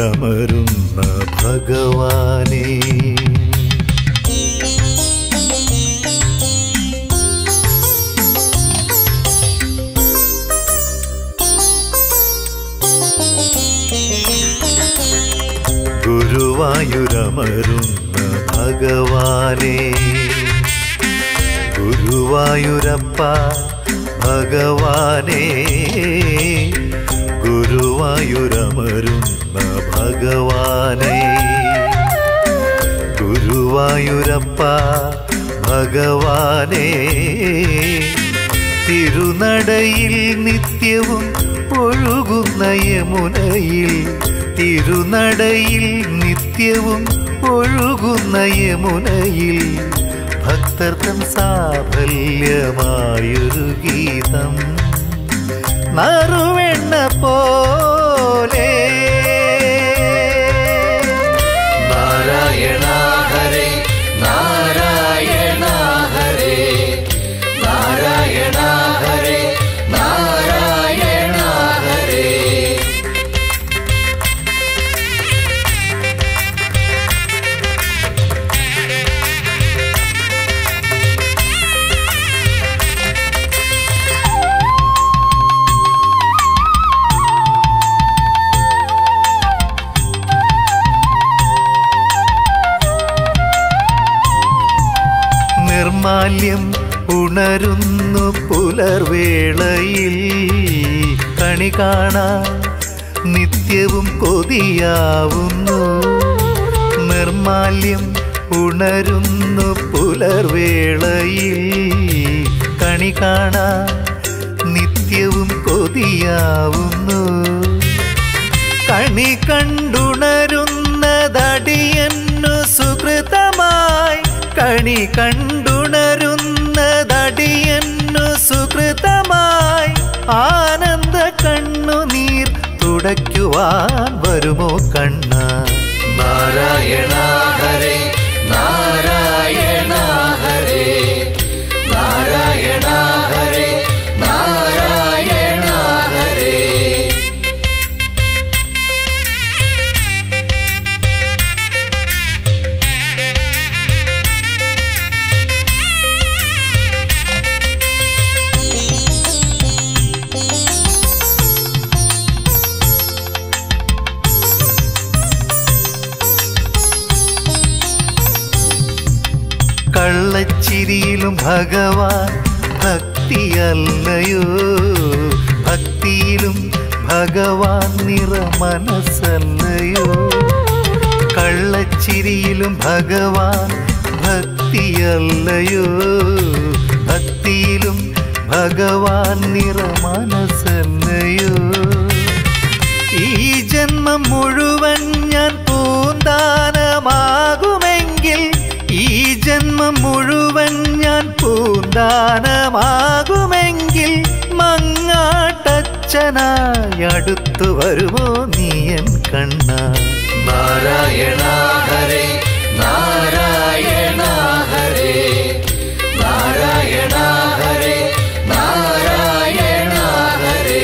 ഗുരുവായൂരമരുന്ന ഭഗവാനേ ഗുരുവായൂരമരുന്ന ഭഗവാനേ ഗുരുവായൂരപ്പ ഭഗവാനേ ഗുരുവായൂരമരുന്ന ഭഗവാനേ ഗുരുവായൂരപ്പ ഭഗവാനേ തിരുനടയിൽ നിത്യവും ഒഴുകുന്ന യമുനയിൽ തിരുനടയിൽ നിത്യവും ഒഴുകുന്ന യമുനയിൽ ഭക്തർത്തം സാഫല്യമായൊരു ഗീതം നറുവെണ്ണ പോലെ നാരായണ ഹരേ നാരായണ ഹരേ നാരായണ ഹരേ നാരായണ ഹരേ നിർമാല്യം ഉണരുന്നു പുലർവേളയിൽ കണി കാണാൻ നിത്യവും കൊതിയാവുന്നു നിർമാല്യം ഉണരുന്നു പുലർവേളയിൽ കണി കാണാൻ നിത്യവും കൊതിയാവുന്നു കണി കണ്ടുണരുന്നതടിയന്നു സുഹൃതമായി കണി കണ്ടുണരുന്നതടിയന്നു സുഹൃതമായി ആനന്ദ കണ്ണുനീർ തുടയ്ക്കുവാൻ വരുമോ കണ്ണ നാരായണ ഹരേ നാരായണ ഹരേ നാരായണ ഹരേ നാരായണ ഹരേ കള്ളച്ചിരിയിലും ഭഗവാൻ ഭക്തിയല്ലയോ ഭക്തിയിലും ഭഗവാൻ നിറ മനസ്സല്ലയോ കള്ളച്ചിരിയിലും ഭഗവാൻ ഭക്തിയല്ലയോ ഭക്തിയിലും ഭഗവാൻ നിറ മനസ്സല്ലയോ ഈ ജന്മം മുഴുവൻ ഞാൻ പൂന്താനമാകുമെങ്കിൽ ഈ ജന്മം മുഴുവൻ ഞാൻ പൂന്താനമാകുമെങ്കിൽ മങ്ങാട്ടച്ഛനായി അടുത്തു വരുമോ നീയൻ കണ്ണ നാരായണ ഹരേ നാരായണ ഹരേ നാരായണ ഹരേ നാരായണ ഹരേ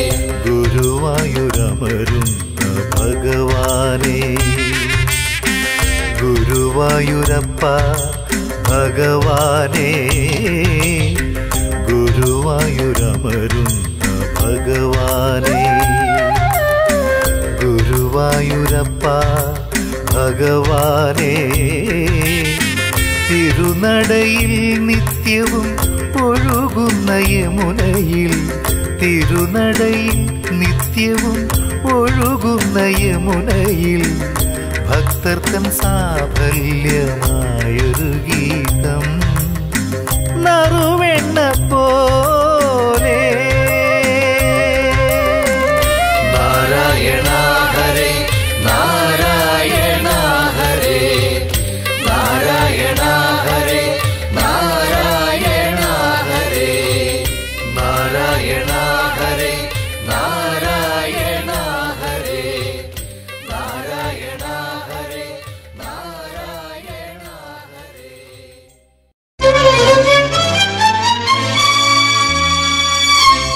ഗുരുവായൂരമരുന്ന ഭഗവാനേ ഗുരുവായൂരപ്പ ഭഗവാനേ ഗുരുവായൂരമരുന്ന ഭഗവാനേ ഗുരുവായൂരപ്പ ഭഗവാനേ തിരുനടയിൽ നിത്യവും ഒഴുകുന്ന യമുനയിൽ തിരുനടയിൽ നിത്യവും ഒഴുകുന്ന യമുനയിൽ ഭക്തർക്കൻ സാഫല്യമായൊരു ഗീതം നറുവെണ്ണ പോലെ നാരായണ ഹരേ നാരായണ ഹരേ നാരായണ ഹരേ നാരായണ ഹരേ നാരായണ ഹരേ നാരായണ ഹരേ നാരായണ ഹരേ നാരായണ ഹരേ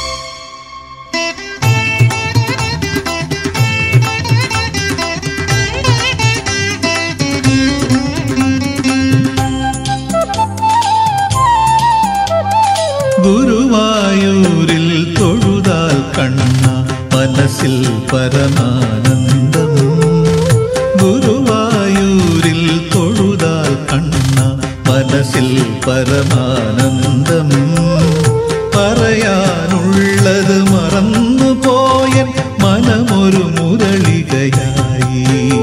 പരമാനന്ദം ഗുരുവായൂരിൽ തൊഴുതാൽ കണ്ണ മനസ്സിൽ പരമാനന്ദം പറയാനുള്ളത് മറന്നുപോയൻ മനമൊരു മുരളികയായി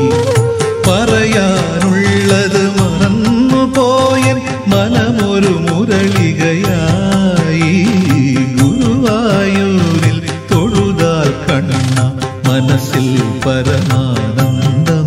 പറയാനുള്ളത് മറന്നുപോയൻ മനമൊരു മുരളികയായി ഗുരുവായൂരിൽ തൊഴുതാൽ കണ്ണ മനസ്സിൽ പരമാനന്ദം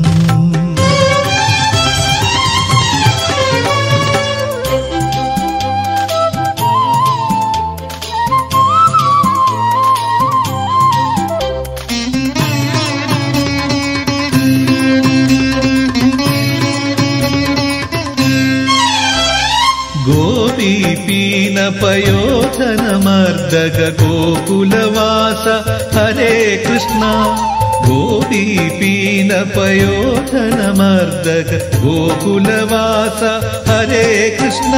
ഗോപി പീന പയോധന മർദ്ദക ഗോകുലവാസ ഹരേ കൃഷ്ണ ഗോപി പീന പയോധന മർദ്ദക ഗോകുലവാസ ഹരേ കൃഷ്ണ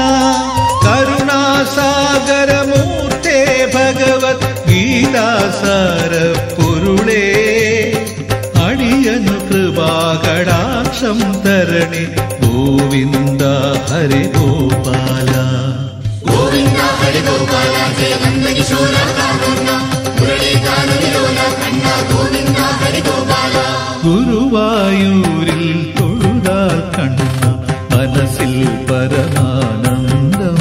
കരുണാസാഗരമൂർത്തേ ഭഗവത് ഗീതാസാര പൊരുളേ അടിയനു കൃപാകടാക്ഷം തരണി ഗോവിന്ദ ഹരി ഗോപാല ഗോവിന്ദ ഹരിഗോപാല ജയ നന്ദകിശോര കാമുന്ന മുരളീഗാന വിലോല കണ്ണ ഗോവിന്ദ ഹരിഗോപാല ഗുരുവായൂരിൽ തൊഴുതാൽ കണ്ണ മനസ്സിൽ പരമാനന്ദം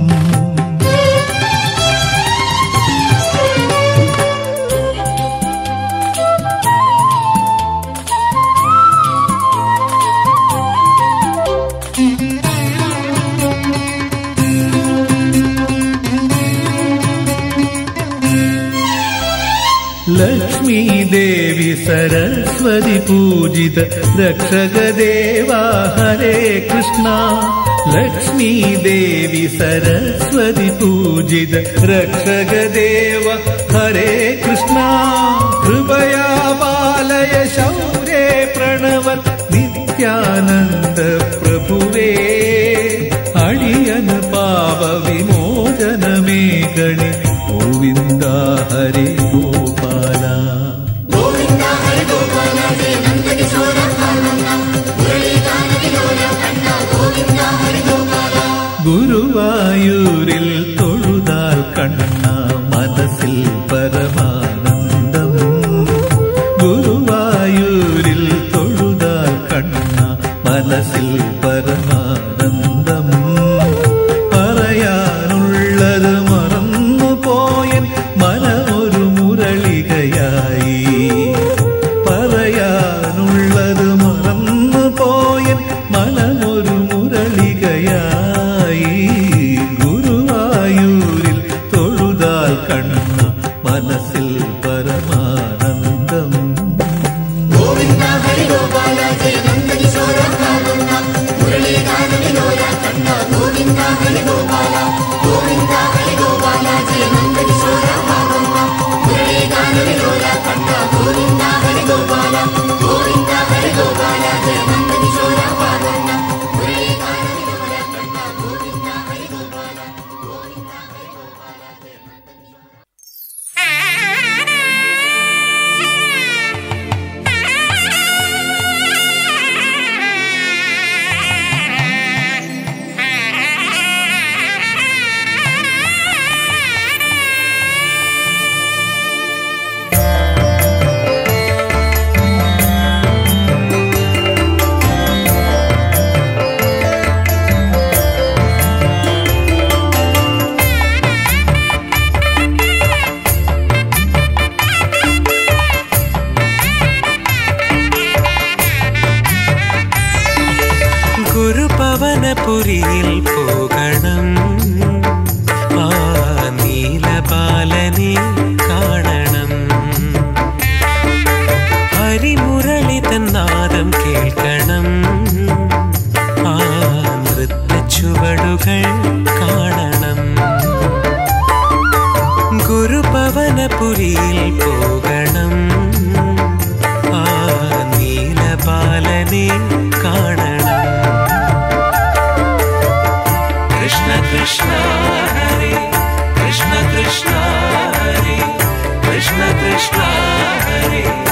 ലക്ഷ്മീ ദേവി സരസ്വതി പൂജിത രക്ഷകദേവ ഹരേ കൃഷ്ണ ലക്ഷ്മീ ദേവി സരസ്വതി പൂജിത രക്ഷകദേവ ഹരേ കൃഷ്ണ കൃപയാ ബാലയ ശൗരേ പ്രണവ നിത്യാനന്ദ പ്രഭുവേ അടിയന് പാപ വിമോചനമേകണി ഗോവിന്ദ ഹരി ഗോപാല ഗോവിന്ദ ഹരിഗോപാല ജയ നന്ദകിശോര കാമുന്ന മുരളീഗാന വിലോല കണ്ണ ഗോവിന്ദ ഹരിഗോപാല ഗുരുവായൂരിൽ തൊഴുതാൽ കണ്ണ മനസ്സിൽ പരമാനന്ദം ഗുരുവായൂരിൽ തൊഴുതാൽ കണ്ണ മനസ്സിൽ പരമാനന്ദം പറയാനുള്ളത് മറന്നുപോയൻ മനമൊരു മുരളികയായി പറയാനുള്ളത് മറന്നുപോയൻ മനമൊരു മുരളികയായി ഗുരുവായൂരിൽ തൊഴുതാൽ കണ്ണ മനസ്സിൽ പരമാനന്ദം ഗോവിന്ദ ഹരിഗോപാല ജയ നന്ദകിശോര കാമുന്ന മുരളീഗാന വിലോല കണ്ണ ഗോവിന്ദ ഹരിഗോപാല ഗോവിന്ദ ഹരിഗോപാല ജയ നന്ദകിശോര കാമുന്ന മുരളീഗാന വിലോല കണ്ണ ഗോവിന്ദ ഹരിഗോപാല ഗോവിന്ദ ഹരിഗോപാല ജയ നന്ദകിശോര കാമുന്ന മുരളീഗാന വിലോല കണ്ണ ഗോവിന്ദ ഹരിഗോപാല ഗോവിന്ദ ഹരിഗോപാല ജയ നന്ദകിശോര ഗുരുപവനപുരിയിൽ പോകണം ആ നീലബാലനെ കാണണം ഹരിമുരളി തന്നാദം കേൾക്കണം ആ നൃത്ത ചുവടുകൾ കാണണം ഗുരുപവനപുരിയിൽ പോകണം ആ നീലബാലനെ കാണണം കൃഷ്ണ കൃഷ്ണ ഹരേ കൃഷ്ണ കൃഷ്ണ ഹരേ കൃഷ്ണ കൃഷ്ണ ഹരേ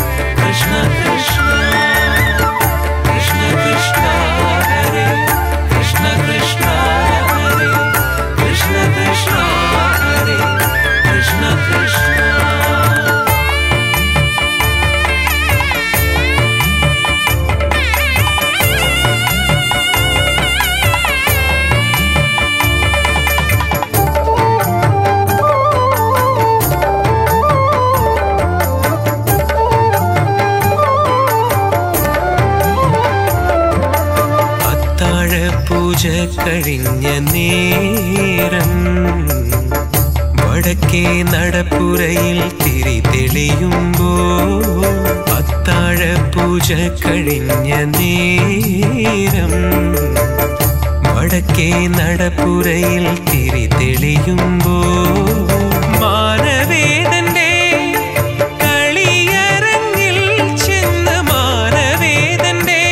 കഴിഞ്ഞ നേരം വടക്കേ നടപ്പുരയിൽ തിരി തെളിയുമ്പോ അത്താഴ പൂജ കഴിഞ്ഞ നേരം വടക്കേ നടപ്പുരയിൽ തിരി തെളിയുമ്പോ മാനവേദന്റെ കളിയരങ്ങിൽ ചെന്ന് മാനവേദന്റെ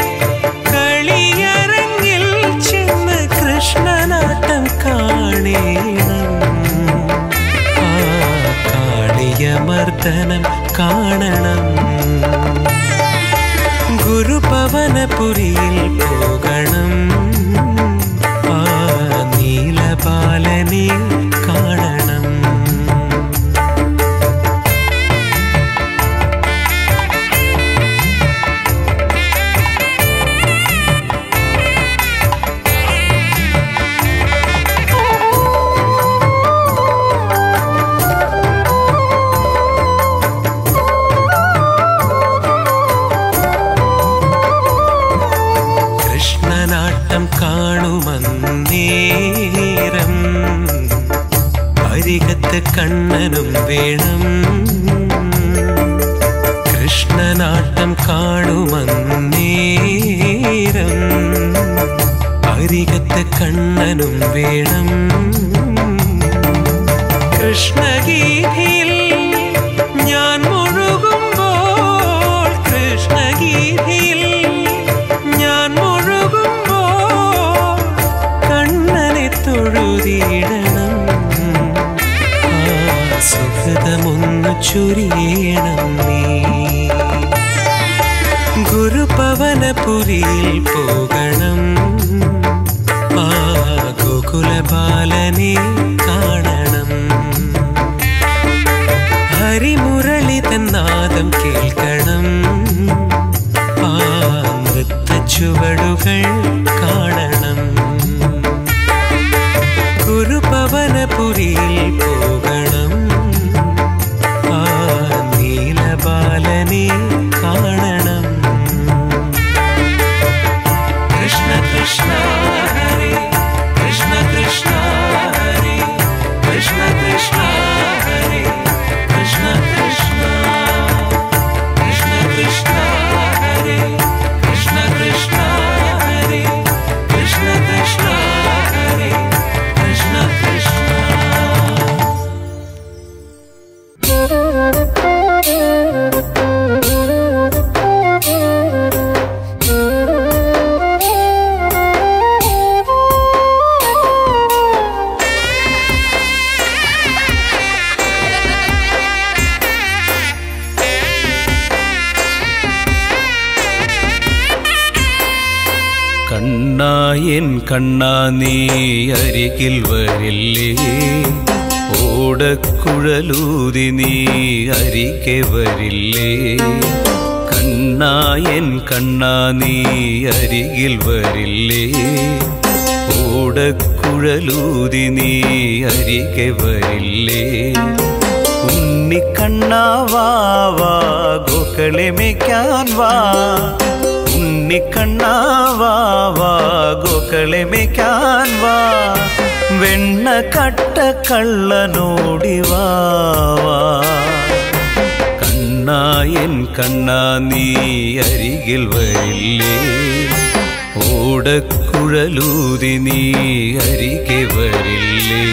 കളിയരങ്ങിൽ ചെന്ന് കൃഷ്ണനാട്ടം കാണേണം ആ കാളിയമർദ്ദനം കാണണം ഗുരുപവനപുരിയിൽ പോകണം ആ നീലബാലനെ കാണണം കൃഷ്ണനാട്ടം കാണുമന്നേരം അരികത്ത് കണ്ണനും വേണം കൃഷ്ണനാട്ടം കാണുമന്നേരം അരികത്ത് കണ്ണനും വേണം കൃഷ്ണഗീതിയിൽ ഞാൻ മുഴുകുമ്പോൾ കൃഷ്ണഗീതിയിൽ ഞാൻ മുഴുകുമ്പോൾ കണ്ണനെ തൊഴുതിയിടണം ആ സുഹൃതമൊന്നു ചുരിയണം നീ ഗുരുപവനപുരിയിൽ പോകണം ആ ഗോകുലബാലനെ കാണണം ഹരിമുരളി തന്നാദം കേൾക്കണം ആ നൃത്ത ചുവടുകൾ കാണണം ഗുരുപവനപുരിയിൽ പോകണം ആ നീലബാലനെ കാണണം കൃഷ്ണ കൃഷ്ണ ഹരേ കൃഷ്ണ കൃഷ്ണ ഹരേ കൃഷ്ണ കൃഷ്ണ ഹരേ കൃഷ്ണ കൃഷ്ണ കൃഷ്ണ കൃഷ്ണ ഹരേ കൃഷ്ണ കൃഷ്ണ ഹരേ കൃഷ്ണ കൃഷ്ണ ഹരേ കൃഷ്ണ കൃഷ്ണ കണ്ണായൻ കണ്ണാ നീ അരികിൽ വരില്ലേ ഓടക്കുഴലൂതി നീ അരികെ വരില്ലേ കണ്ണായൻ കണ്ണാ നീ അരികിൽ വരില്ലേ ഓടക്കുഴലൂതി നീ അരികെ വരില്ലേ ഉണ്ണിക്കണ്ണാ വാ വാ ഗോക്കളെ മേയ്ക്കാൻ വാ ഉണ്ണിക്കണ്ണാ വാ വാ ഗോക്കളെ മേയ്ക്കാൻ വാ വെണ്ണ കട്ട കള്ളനോടി വാ വാ കണ്ണായൻ കണ്ണാ നീ അരികിൽ വരില്ലേ ഓടക്കുഴലൂതി നീ അരികെ വരില്ലേ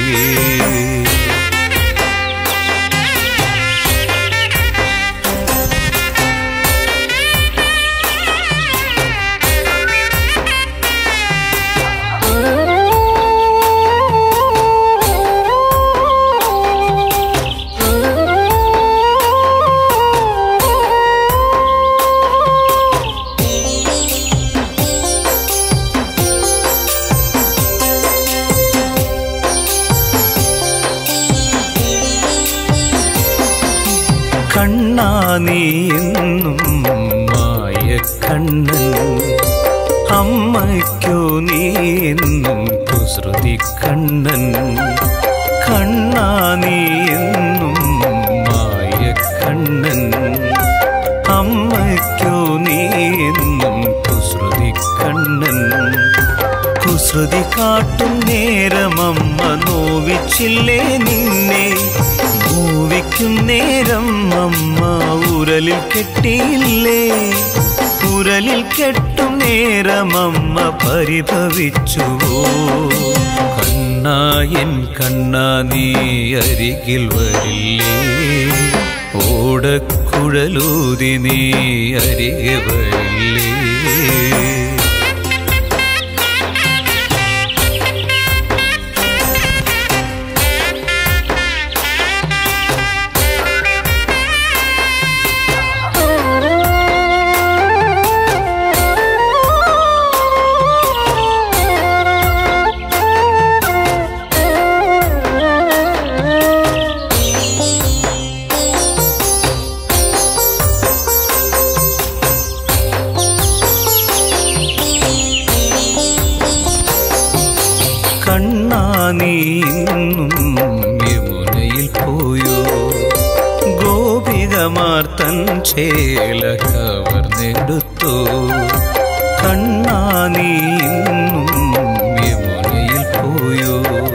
കണ്ണാ നീ എന്നും മായ കണ്ണൻ അമ്മയ്ക്കോ നീ എന്നും കുസൃതി കണ്ണൻ കണ്ണാ നീ എന്നും മായ കണ്ണൻ അമ്മയ്ക്കോ നീ എന്നും കുസൃതി കണ്ണൻ കുസൃതി വായിച്ചില്ലേ നിന്നെ മൂവിക്കും നേരം അമ്മ ഉരലിൽ കെട്ടിയില്ലേ ഉരലിൽ കെട്ടും നേരം അമ്മ പരിഭവിച്ചുവോ കണ്ണാ എൻ കണ്ണാ നീ അരികിൽ വരില്ലേ ഓടക്കുഴലൂതി നീ അരികെ വരില്ലേ കണ്ണാ നീ ഇന്നും യമുനയിൽ പോയോ ഗോപികമാർ തൻ ചേല കവർന്നെടുത്തോ കണ്ണാ നീ ഇന്നും യമുനയിൽ പോയോ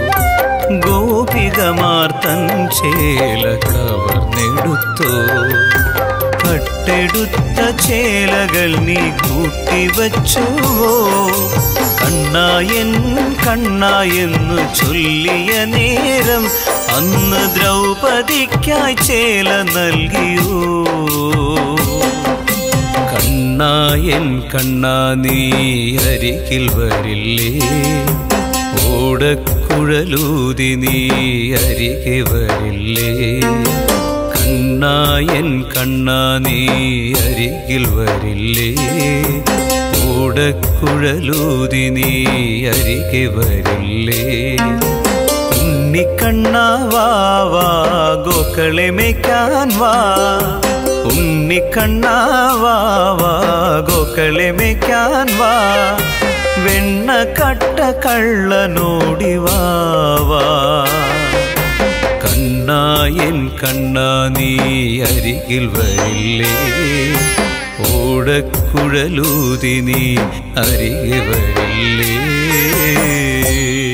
ഗോപികമാർ തൻ ചേല കവർന്നെടുത്തോ കട്ടെടുത്ത ചേലകൾ നീ കൂട്ടിവച്ചുവോ കണ്ണായൻ കണ്ണായെന്നു ചൊല്ലിയ നേരം അന്ന് ദ്രൗപദിക്കായി ചേല നൽകിയോ കണ്ണായൻ കണ്ണാ നീ അരികിൽ വരില്ലേ ഓടക്കുഴലൂതി നീ അരികെ വരില്ലേ കണ്ണായൻ കണ്ണാ നീ അരികിൽ വരില്ലേ ഓടക്കുഴലൂതി നീ അരികെ വരില്ലേ ഉണ്ണിക്കണ്ണാ വാ വാ ഗോക്കളെ മേയ്ക്കാൻ വാ ഉണ്ണിക്കണ്ണാ വാ വാ ഗോക്കളെ മേയ്ക്കാൻ വാ വെണ്ണ കട്ട കള്ളനോടി വാ വാ കണ്ണായൻ കണ്ണാ നീ അരികിൽ വരില്ലേ ഓടക്കുഴലൂതി നീ അരികെ വരില്ലേ